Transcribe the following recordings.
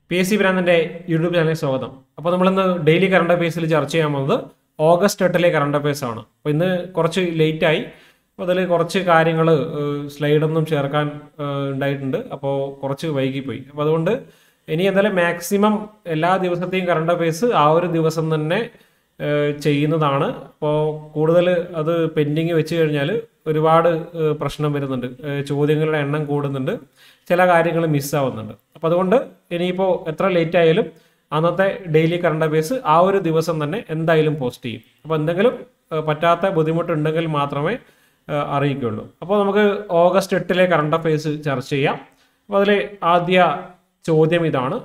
P S C ഭ്രാന്തിൻ്റെ YouTube ചാനലിൽ സ്വാഗതം അപ്പോൾ നമ്മളിന്ന് ഡെയിലി കറണ്ട് അഫയേഴ്സിൽ ചർച്ച ചെയ്യാൻ പോകുന്നത് ഓഗസ്റ്റ് എട്ടിലെ കറണ്ട് അഫയേഴ്സ് ആണ് അപ്പോൾ ഇന്ന് കുറച്ച് ലേറ്റായി അപ്പോൾ അതിൽ കുറച്ച് കാര്യങ്ങൾ സ്ലൈഡൊന്നും ചേർക്കാൻ ഏഹ്, ഉണ്ടായിട്ടുണ്ട് അപ്പോൾ കുറച്ച് വൈകിപ്പോയി അപ്പോൾ അതുകൊണ്ട് ഇനി എന്തായാലും മാക്സിമം എല്ലാ ദിവസത്തെയും കറണ്ട് അഫയേഴ്സ് ആ ഒരു ദിവസം തന്നെ ഏഹ്, ചെയ്യുന്നതാണ് അപ്പോൾ കൂടുതൽ അത് പെൻഡിങ് വെച്ച് കഴിഞ്ഞാൽ ഒരുപാട് ഏഹ്, പ്രശ്നം വരുന്നുണ്ട് ഏഹ്, ചോദ്യങ്ങളുടെ എണ്ണം കൂടുന്നുണ്ട് ചില കാര്യങ്ങൾ മിസ്സാവുന്നുണ്ട് അപ്പോൾ അതുകൊണ്ട് ഇനിയിപ്പോൾ എത്ര ലേറ്റ് ആയാലും അന്നത്തെ ഡെയിലി കറണ്ട് അഫയേഴ്സ് ആ ഒരു ദിവസം തന്നെ എന്തായാലും പോസ്റ്റ് ചെയ്യും അപ്പോൾ എന്തെങ്കിലും ഏഹ്, പറ്റാത്ത ബുദ്ധിമുട്ടുണ്ടെങ്കിൽ മാത്രമേ ഏഹ്, അറിയിക്കുള്ളൂ അപ്പോൾ നമുക്ക് ഓഗസ്റ്റ് എട്ടിലെ കറണ്ട് അഫയേഴ്സ് ചർച്ച ചെയ്യാം അപ്പോൾ അതിലെ ആദ്യ ചോദ്യം ഇതാണ്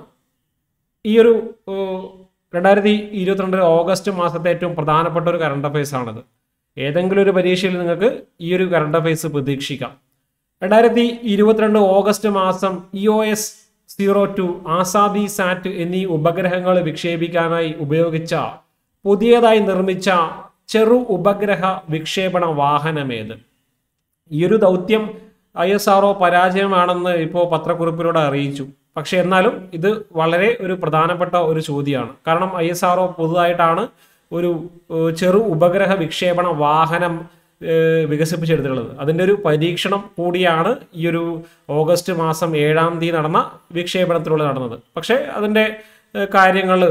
ഈ ഒരു ഏഹ്, രണ്ടായിരത്തി ഇരുപത്തിരണ്ട് ഓഗസ്റ്റ് മാസത്തെ ഏറ്റവും പ്രധാനപ്പെട്ട ഒരു കറണ്ട് അഫയേഴ്സ് ആണത് ഏതെങ്കിലും ഒരു പരീക്ഷയിൽ നിങ്ങൾക്ക് ഈ ഒരു കറണ്ട് അഫയേഴ്സ് പ്രതീക്ഷിക്കാം രണ്ടായിരത്തി ഇരുപത്തിരണ്ട് ഓഗസ്റ്റ് മാസം E O S zero two Azaadi SAT എന്നീ ഉപഗ്രഹങ്ങൾ വിക്ഷേപിക്കാനായി ഉപയോഗിച്ച പുതിയതായി നിർമ്മിച്ച ചെറു ഉപഗ്രഹ വിക്ഷേപണ വാഹനമേത് ഈ ഒരു ദൗത്യം ഐ എസ് ആർ പരാജയമാണെന്ന് ഇപ്പോൾ പത്രക്കുറിപ്പിലൂടെ അറിയിച്ചു പക്ഷെ എന്നാലും ഇത് വളരെ ഒരു പ്രധാനപ്പെട്ട ഒരു ചോദ്യമാണ് കാരണം ഐ എസ് ആർ പുതുതായിട്ടാണ് ഒരു ഏഹ്, ചെറു ഉപഗ്രഹ വിക്ഷേപണ വാഹനം ഏഹ്, വികസിപ്പിച്ചെടുത്തിട്ടുള്ളത് അതിൻ്റെ ഒരു പരീക്ഷണം കൂടിയാണ് ഈ ഒരു ഓഗസ്റ്റ് മാസം ഏഴാം തീയതി നടന്ന വിക്ഷേപണത്തിലൂടെ നടന്നത് പക്ഷേ അതിൻ്റെ കാര്യങ്ങൾ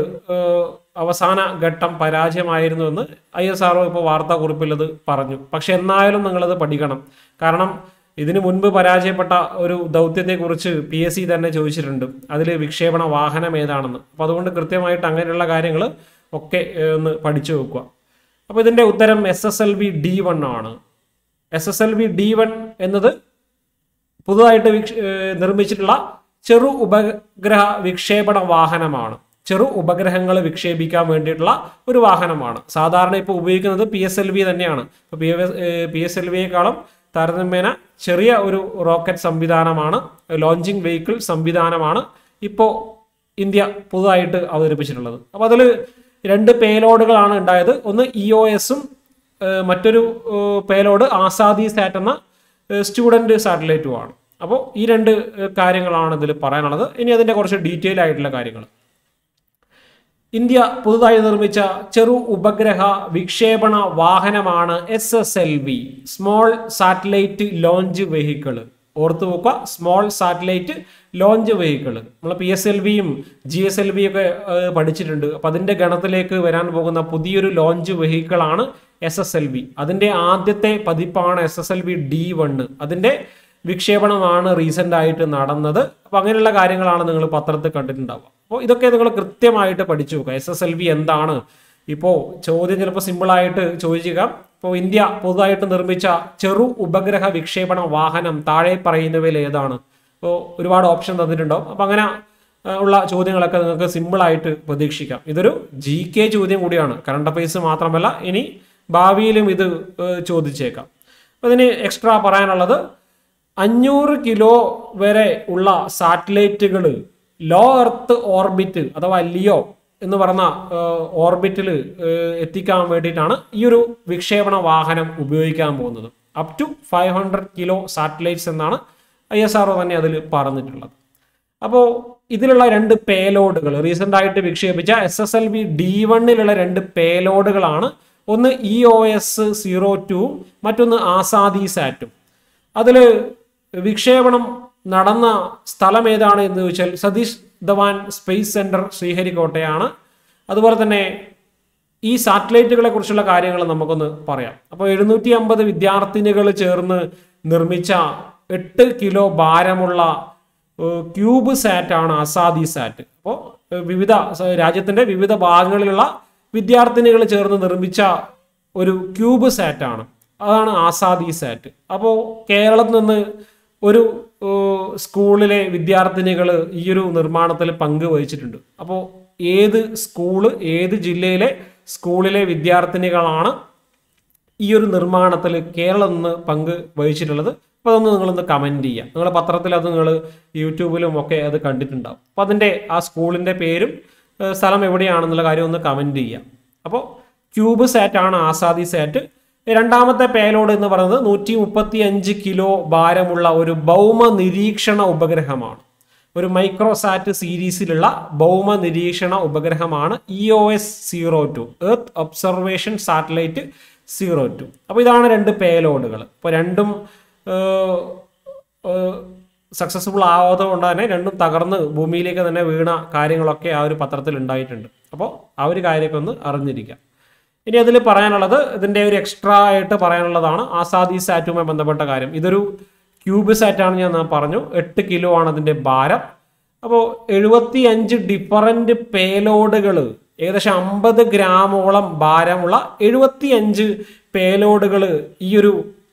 അവസാന ഘട്ടം പരാജയമായിരുന്നുവെന്ന് ഐ എസ് ആർ ഇപ്പോൾ വാർത്താക്കുറിപ്പിൽ അത് പറഞ്ഞു പക്ഷെ എന്നായാലും നിങ്ങളത് പഠിക്കണം കാരണം ഇതിനു മുൻപ് പരാജയപ്പെട്ട ഒരു ദൗത്യത്തെക്കുറിച്ച് പി എസ് സി തന്നെ ചോദിച്ചിട്ടുണ്ട് അതിൽ വിക്ഷേപണ വാഹനം ഏതാണെന്ന് അപ്പോൾ അതുകൊണ്ട് കൃത്യമായിട്ട് അങ്ങനെയുള്ള കാര്യങ്ങൾ ഒക്കെ ഏഹ്, ഒന്ന് പഠിച്ചു വെക്കുക അപ്പോൾ ഇതിൻ്റെ ഉത്തരം S S L V D one ആണ് S S L V D one എന്നത് പുതുതായിട്ട് വിക്ഷ- ഏഹ് നിർമ്മിച്ചിട്ടുള്ള ചെറു ഉപഗ്രഹ വിക്ഷേപണ വാഹനമാണ് ചെറു ഉപഗ്രഹങ്ങൾ വിക്ഷേപിക്കാൻ വേണ്ടിയിട്ടുള്ള ഒരു വാഹനമാണ് സാധാരണ ഇപ്പോൾ ഉപയോഗിക്കുന്നത് പി എസ് എൽ വി തന്നെയാണ് ഇപ്പോൾ പി പി എസ് എൽ വിയെക്കാളും താരതമ്യേന ചെറിയ ഒരു റോക്കറ്റ് സംവിധാനമാണ് ലോഞ്ചിങ് വെഹിക്കിൾ സംവിധാനമാണ് ഇപ്പോൾ ഇന്ത്യ പുതുതായിട്ട് അവതരിപ്പിച്ചിട്ടുള്ളത് അപ്പോൾ അതിൽ രണ്ട് പേലോഡുകളാണ് ഉണ്ടായത് ഒന്ന് ഇ ഒ എസും മറ്റൊരു പേലോഡ് ആസാദി സാറ്റ് എന്ന സ്റ്റുഡൻറ് സാറ്റലൈറ്റുമാണ് അപ്പോൾ ഈ രണ്ട് ഏഹ്, കാര്യങ്ങളാണ് ഇതിൽ പറയാനുള്ളത് ഇനി അതിൻ്റെ കുറച്ച് ഡീറ്റെയിൽ ആയിട്ടുള്ള കാര്യങ്ങൾ ഇന്ത്യ പുതുതായി നിർമ്മിച്ച ചെറു ഉപഗ്രഹ വിക്ഷേപണ വാഹനമാണ് S S L V small satellite launch vehicle ഓർത്തു വെക്കുക സ്മോൾ സാറ്റലൈറ്റ് ലോഞ്ച് വെഹിക്കിൾ നമ്മൾ പി എസ് എൽ വിയും ജി എസ് എൽ വി ഒക്കെ ഏഹ്, പഠിച്ചിട്ടുണ്ട് അപ്പം അതിൻ്റെ ഗണത്തിലേക്ക് വരാൻ പോകുന്ന പുതിയൊരു ലോഞ്ച് വെഹിക്കിളാണ് എസ് എസ് എൽ വി അതിൻ്റെ ആദ്യത്തെ പതിപ്പാണ് S S L V D one അതിൻ്റെ വിക്ഷേപണമാണ് റീസെൻ്റ് ആയിട്ട് നടന്നത് അപ്പോൾ അങ്ങനെയുള്ള കാര്യങ്ങളാണ് നിങ്ങൾ പത്രത്തിൽ കണ്ടിട്ടുണ്ടാവുക അപ്പോൾ ഇതൊക്കെ നിങ്ങൾ കൃത്യമായിട്ട് പഠിച്ചു വെക്കുക എസ് എസ് എൽ വി എന്താണ് ഇപ്പോൾ ചോദ്യം ചിലപ്പോൾ സിമ്പിളായിട്ട് ചോദിച്ചേക്കാം ഇപ്പോൾ ഇന്ത്യ പുതുതായിട്ട് നിർമ്മിച്ച ചെറു ഉപഗ്രഹ വിക്ഷേപണ വാഹനം താഴെ പറയുന്നവയിൽ ഏതാണ് ഇപ്പോൾ ഒരുപാട് ഓപ്ഷൻ തന്നിട്ടുണ്ടാവും അപ്പോൾ അങ്ങനെ ആ, ഉള്ള ചോദ്യങ്ങളൊക്കെ നിങ്ങൾക്ക് സിമ്പിളായിട്ട് പ്രതീക്ഷിക്കാം ഇതൊരു ജി കെ ചോദ്യം കൂടിയാണ് കറണ്ട് അഫയേഴ്സ് മാത്രമല്ല ഇനി ഭാവിയിലും ഇത് ഏഹ്, ചോദിച്ചേക്കാം അപ്പോൾ ഇതിന് എക്സ്ട്രാ പറയാനുള്ളത് അഞ്ഞൂറ് കിലോ വരെ ഉള്ള സാറ്റലൈറ്റുകൾ ലോ എർത്ത് ഓർബിറ്റ് അഥവാ ലിയോ എന്ന് പറഞ്ഞ ഓർബിറ്റിൽ എത്തിക്കാൻ വേണ്ടിയിട്ടാണ് ഈ ഒരു വിക്ഷേപണ വാഹനം ഉപയോഗിക്കാൻ പോകുന്നത് up to five hundred kilo satellites എന്നാണ് ഐ എസ് ആർ തന്നെ അതിൽ പറഞ്ഞിട്ടുള്ളത് അപ്പോൾ ഇതിലുള്ള രണ്ട് പേലോഡുകൾ റീസെന്റ് ആയിട്ട് വിക്ഷേപിച്ച S S L V D വണ്ണിലുള്ള രണ്ട് പേലോഡുകളാണ് ഒന്ന് E O S zero two മറ്റൊന്ന് ആസാദി സാറ്റും അതിൽ വിക്ഷേപണം നടന്ന സ്ഥലം ഏതാണ് എന്ന് ചോദിച്ചാൽ സതീഷ് ധവാൻ സ്പേസ് സെന്റർ ശ്രീഹരിക്കോട്ടയാണ് അതുപോലെ തന്നെ ഈ സാറ്റലൈറ്റുകളെ കുറിച്ചുള്ള കാര്യങ്ങൾ നമുക്കൊന്ന് പറയാം അപ്പോൾ എഴുന്നൂറ്റി അമ്പത് വിദ്യാർത്ഥിനികൾ ചേർന്ന് നിർമ്മിച്ച എട്ട് കിലോ ഭാരമുള്ള ഏഹ്, ക്യൂബ് സാറ്റ് ആണ് അസാദി സാറ്റ് അപ്പോൾ ഏഹ്, വിവിധ സ- രാജ്യത്തിന്റെ വിവിധ ഭാഗങ്ങളിലുള്ള വിദ്യാർത്ഥിനികൾ ചേർന്ന് നിർമ്മിച്ച ഒരു ക്യൂബ് സാറ്റ് ആണ് അതാണ് ആസാദി സാറ്റ് അപ്പോൾ കേരളത്തിൽ നിന്ന് ഒരു ഏഹ്, സ്കൂളിലെ വിദ്യാർത്ഥിനികൾ ഈ ഒരു നിർമ്മാണത്തിൽ പങ്കുവഹിച്ചിട്ടുണ്ട് അപ്പോൾ ഏത് സ്കൂള് ഏത് ജില്ലയിലെ സ്കൂളിലെ വിദ്യാർത്ഥിനികളാണ് ഈ ഒരു നിർമ്മാണത്തിൽ കേരളം നിന്ന് പങ്ക് വഹിച്ചിട്ടുള്ളത് അപ്പോൾ അതൊന്ന് നിങ്ങളൊന്ന് കമൻറ്റ് ചെയ്യുക നിങ്ങളുടെ പത്രത്തിൽ അത് നിങ്ങൾ യൂട്യൂബിലും ഒക്കെ അത് കണ്ടിട്ടുണ്ടാവും അപ്പോൾ അതിൻ്റെ ആ സ്കൂളിൻ്റെ പേരും ഏഹ്, സ്ഥലം എവിടെയാണെന്നുള്ള കാര്യം ഒന്ന് കമൻറ്റ് ചെയ്യുക അപ്പോൾ ക്യൂബ് സാറ്റ് ആണ് ആസാദി സാറ്റ് രണ്ടാമത്തെ പേലോഡ് എന്ന് പറയുന്നത് നൂറ്റി മുപ്പത്തി അഞ്ച് കിലോ ഭാരമുള്ള ഒരു ഭൗമ നിരീക്ഷണ ഉപഗ്രഹമാണ് ഒരു മൈക്രോസാറ്റ് സീരീസിലുള്ള ഭൗമ നിരീക്ഷണ ഉപഗ്രഹമാണ് E O S zero two earth observation satellite zero two അപ്പോൾ ഇതാണ് രണ്ട് പേലോഡുകൾ അപ്പോൾ രണ്ടും സക്സസ്ഫുൾ ആവാതെ കൊണ്ട് തന്നെ രണ്ടും തകർന്ന് ഭൂമിയിലേക്ക് തന്നെ വീണ കാര്യങ്ങളൊക്കെ ആ ഒരു പത്രത്തിൽ ഉണ്ടായിട്ടുണ്ട് അപ്പോൾ ആ ഒരു കാര്യമൊക്കെ ഒന്ന് അറിഞ്ഞിരിക്കാം ഇനി അതിൽ പറയാനുള്ളത് ഇതിൻ്റെ ഒരു എക്സ്ട്രാ ആയിട്ട് പറയാനുള്ളതാണ് ആസാദി സാറ്റുമായി ബന്ധപ്പെട്ട കാര്യം ഇതൊരു ക്യൂബ് സാറ്റാണ് ഞാൻ പറഞ്ഞു എട്ട് കിലോ ആണ് അതിൻ്റെ ഭാരം അപ്പോൾ എഴുപത്തി അഞ്ച് ഡിഫറൻറ്റ് പേലോഡുകൾ ഏകദേശം അമ്പത് ഗ്രാമോളം ഭാരമുള്ള എഴുപത്തി അഞ്ച് പേലോഡുകൾ ഈ ഒരു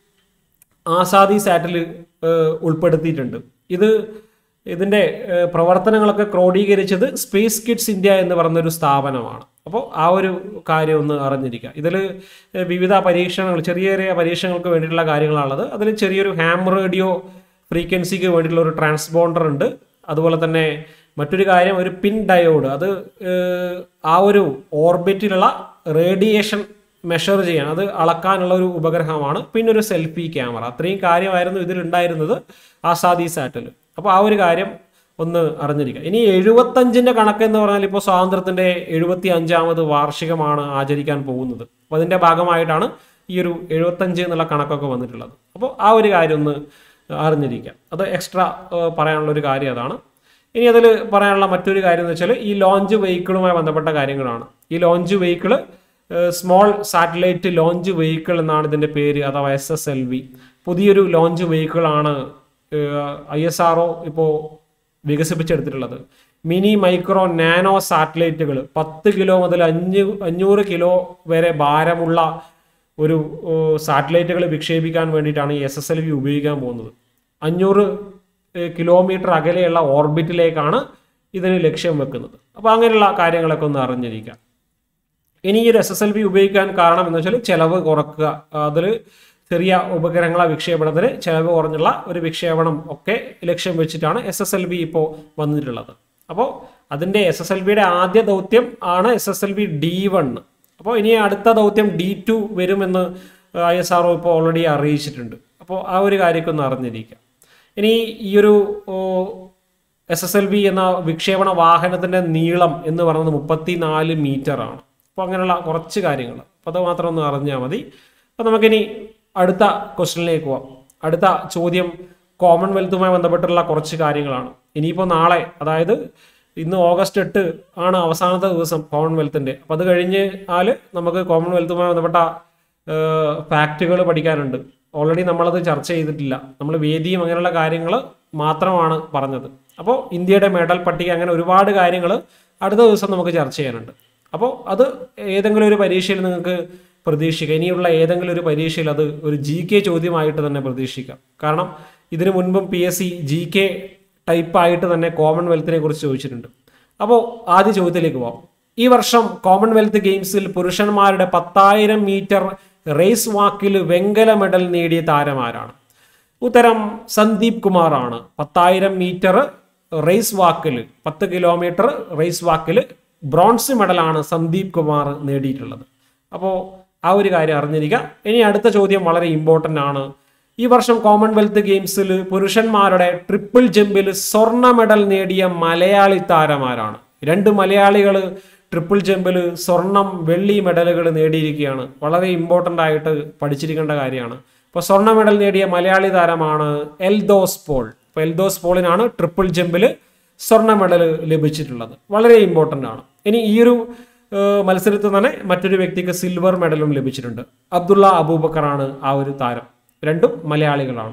ആസാദി സാറ്റിൽ ഉൾപ്പെടുത്തിയിട്ടുണ്ട് ഇത് ഇതിൻ്റെ ഏഹ്, പ്രവർത്തനങ്ങളൊക്കെ ക്രോഡീകരിച്ചത് സ്പേസ് കിഡ്സ് ഇന്ത്യ എന്ന് പറയുന്നൊരു സ്ഥാപനമാണ് അപ്പോൾ ആ ഒരു കാര്യം ഒന്ന് അറിഞ്ഞിരിക്കുക ഇതിൽ വിവിധ പരീക്ഷണങ്ങൾ ചെറിയ ചെറിയ പരീക്ഷണങ്ങൾക്ക് വേണ്ടിയിട്ടുള്ള കാര്യങ്ങളാണുള്ളത് അതിൽ ചെറിയൊരു ഹാം റേഡിയോ ഫ്രീക്വൻസിക്ക് വേണ്ടിയിട്ടുള്ള ഒരു ട്രാൻസ്പോണ്ടർ ഉണ്ട് അതുപോലെ തന്നെ മറ്റൊരു കാര്യം ഒരു പിൻ ഡയോഡ് അത് ഏഹ്, ആ ഒരു ഓർബിറ്റിലുള്ള റേഡിയേഷൻ മെഷർ ചെയ്യാൻ അത് അളക്കാനുള്ള ഒരു ഉപഗ്രഹമാണ് പിന്നെ ഒരു സെൽഫി ക്യാമറ അത്രയും കാര്യമായിരുന്നു ഇതിലുണ്ടായിരുന്നത് ആസാദി സാറ്റിൽ അപ്പോൾ ആ ഒരു കാര്യം ഒന്ന് അറിഞ്ഞിരിക്കുക ഇനി എഴുപത്തഞ്ചിൻ്റെ കണക്ക് എന്ന് പറഞ്ഞാൽ ഇപ്പോൾ സ്വാതന്ത്ര്യത്തിൻ്റെ എഴുപത്തി അഞ്ചാമത് വാർഷികമാണ് ആചരിക്കാൻ പോകുന്നത് അപ്പോൾ അതിൻ്റെ ഭാഗമായിട്ടാണ് ഈ ഒരു എഴുപത്തഞ്ച് എന്നുള്ള കണക്കൊക്കെ വന്നിട്ടുള്ളത് അപ്പോൾ ആ ഒരു കാര്യം ഒന്ന് അറിഞ്ഞിരിക്കാം അത് എക്സ്ട്രാ പറയാനുള്ള ഒരു കാര്യം അതാണ് ഇനി അതിൽ പറയാനുള്ള മറ്റൊരു കാര്യം എന്ന് വെച്ചാൽ ഈ ലോഞ്ച് വെഹിക്കിളുമായി ബന്ധപ്പെട്ട കാര്യങ്ങളാണ് ഈ launch vehicle small satellite launch vehicle എന്നാണ് ഇതിൻ്റെ പേര് അഥവാ എസ് എസ് എൽ വി പുതിയൊരു ലോഞ്ച് വെഹിക്കിളാണ് ഐ എസ് ആർ ഒ ഇപ്പോൾ വികസിപ്പിച്ചെടുത്തിട്ടുള്ളത് മിനി മൈക്രോ നാനോ സാറ്റലൈറ്റുകൾ പത്ത് കിലോ മുതൽ അഞ്ഞ് അഞ്ഞൂറ് കിലോ വരെ ഭാരമുള്ള ഒരു സാറ്റലൈറ്റുകൾ വിക്ഷേപിക്കാൻ വേണ്ടിയിട്ടാണ് ഈ എസ് എസ് എൽ വി ഉപയോഗിക്കാൻ പോകുന്നത് അഞ്ഞൂറ് ഏഹ്, കിലോമീറ്റർ അകലെയുള്ള ഓർബിറ്റിലേക്കാണ് ഇതിന് ലക്ഷ്യം വെക്കുന്നത് അപ്പോൾ അങ്ങനെയുള്ള കാര്യങ്ങളൊക്കെ ഒന്ന് അറിഞ്ഞിരിക്കാം ഇനി ഈ ഒരു എസ് എസ് എൽ വി ഉപയോഗിക്കാൻ കാരണം എന്ന് വെച്ചാൽ ചെലവ് കുറക്കുക അതിൽ ചെറിയ ഉപഗ്രഹങ്ങളെ വിക്ഷേപണത്തിന് ചെലവ് കുറഞ്ഞുള്ള ഒരു വിക്ഷേപണം ഒക്കെ ലക്ഷ്യം വെച്ചിട്ടാണ് എസ് എസ് എൽ വി ഇപ്പോൾ വന്നിട്ടുള്ളത് അപ്പോൾ അതിൻ്റെ എസ് എസ് എൽ വിയുടെ ആദ്യ ദൗത്യം ആണ് S S L V D one അപ്പോൾ ഇനി അടുത്ത ദൗത്യം ഡി ടു വരുമെന്ന് ഐ എസ് ആർ ഒ ഇപ്പോൾ ഓൾറെഡി അറിയിച്ചിട്ടുണ്ട് അപ്പോൾ ആ ഒരു കാര്യമൊക്കെ ഒന്ന് അറിഞ്ഞിരിക്കുക ഇനി ഈ ഒരു എസ് എസ് എൽ വി എന്ന വിക്ഷേപണ വാഹനത്തിന്റെ നീളം എന്ന് പറയുന്നത് മുപ്പത്തി നാല് മീറ്റർ ആണ് അപ്പോൾ അങ്ങനെയുള്ള കുറച്ച് കാര്യങ്ങൾ അപ്പോൾ അത് മാത്രം ഒന്ന് അറിഞ്ഞാൽ മതി അപ്പോൾ നമുക്കിനി അടുത്ത ക്വസ്റ്റ്യനിലേക്ക് പോവാം അടുത്ത ചോദ്യം കോമൺവെൽത്തുമായി ബന്ധപ്പെട്ടുള്ള കുറച്ച് കാര്യങ്ങളാണ് ഇനിയിപ്പോൾ നാളെ അതായത് ഇന്ന് ഓഗസ്റ്റ് എട്ട് ആണ് അവസാനത്തെ ദിവസം കോമൺവെൽത്തിൻ്റെ അപ്പോൾ അത് കഴിഞ്ഞ് ആല് നമുക്ക് കോമൺവെൽത്തുമായി ബന്ധപ്പെട്ട ഫാക്റ്റുകൾ പഠിക്കാനുണ്ട് ഓൾറെഡി നമ്മളത് ചർച്ച ചെയ്തിട്ടില്ല നമ്മൾ വേദിയും അങ്ങനെയുള്ള കാര്യങ്ങൾ മാത്രമാണ് പറഞ്ഞത് അപ്പോൾ ഇന്ത്യയുടെ മെഡൽ പട്ടിക അങ്ങനെ ഒരുപാട് കാര്യങ്ങൾ അടുത്ത ദിവസം നമുക്ക് ചർച്ച ചെയ്യാനുണ്ട് അപ്പോൾ അത് ഏതെങ്കിലും ഒരു പരീക്ഷയിൽ നിങ്ങൾക്ക് പ്രതീക്ഷിക്കാം ഇനിയുള്ള ഏതെങ്കിലും ഒരു പരീക്ഷയിൽ അത് ഒരു ജി കെ ചോദ്യമായിട്ട് തന്നെ പ്രതീക്ഷിക്കാം കാരണം ഇതിനു മുൻപും P S C G K ടൈപ്പായിട്ട് തന്നെ കോമൺവെൽത്തിനെ കുറിച്ച് ചോദിച്ചിട്ടുണ്ട് അപ്പോൾ ആദ്യ ചോദ്യത്തിലേക്ക് പോകാം ഈ വർഷം കോമൺവെൽത്ത് ഗെയിംസിൽ പുരുഷന്മാരുടെ പത്തായിരം മീറ്റർ റേസ് വാക്കിൽ വെങ്കല മെഡൽ നേടിയ താരമാരാണ് ഉത്തരം സന്ദീപ് കുമാറാണ് പത്തായിരം മീറ്റർ റേസ് വാക്കിൽ പത്ത് കിലോമീറ്റർ റേസ് വാക്കിൽ ബ്രോൺസ് മെഡലാണ് സന്ദീപ് കുമാർ നേടിയിട്ടുള്ളത് അപ്പോൾ ആ ഒരു കാര്യം അറിഞ്ഞിരിക്കുക ഇനി അടുത്ത ചോദ്യം വളരെ ഇമ്പോർട്ടൻ്റ് ആണ് ഈ വർഷം കോമൺവെൽത്ത് ഗെയിംസിൽ പുരുഷന്മാരുടെ ട്രിപ്പിൾ ജമ്പിൽ സ്വർണ്ണ മെഡൽ നേടിയ മലയാളി താരമാരാണ് രണ്ട് മലയാളികൾ ട്രിപ്പിൾ ജമ്പിൽ സ്വർണം വെള്ളി മെഡലുകൾ നേടിയിരിക്കുകയാണ് വളരെ ഇമ്പോർട്ടൻ്റ് ആയിട്ട് പഠിച്ചിരിക്കേണ്ട കാര്യമാണ് അപ്പോൾ സ്വർണ്ണ മെഡൽ നേടിയ മലയാളി താരമാണ് എൽദോസ് പോൾ അപ്പോൾ എൽദോസ് പോളിനാണ് ട്രിപ്പിൾ ജമ്പിൽ സ്വർണ്ണ മെഡൽ ലഭിച്ചിട്ടുള്ളത് വളരെ ഇമ്പോർട്ടൻ്റ് ആണ് ഇനി ഈ ഒരു ഏഹ്, മത്സരത്തിൽ തന്നെ മറ്റൊരു വ്യക്തിക്ക് സിൽവർ മെഡലും ലഭിച്ചിട്ടുണ്ട് അബ്ദുള്ള അബൂബക്കറാണ് ആ ഒരു താരം രണ്ടും മലയാളികളാണ്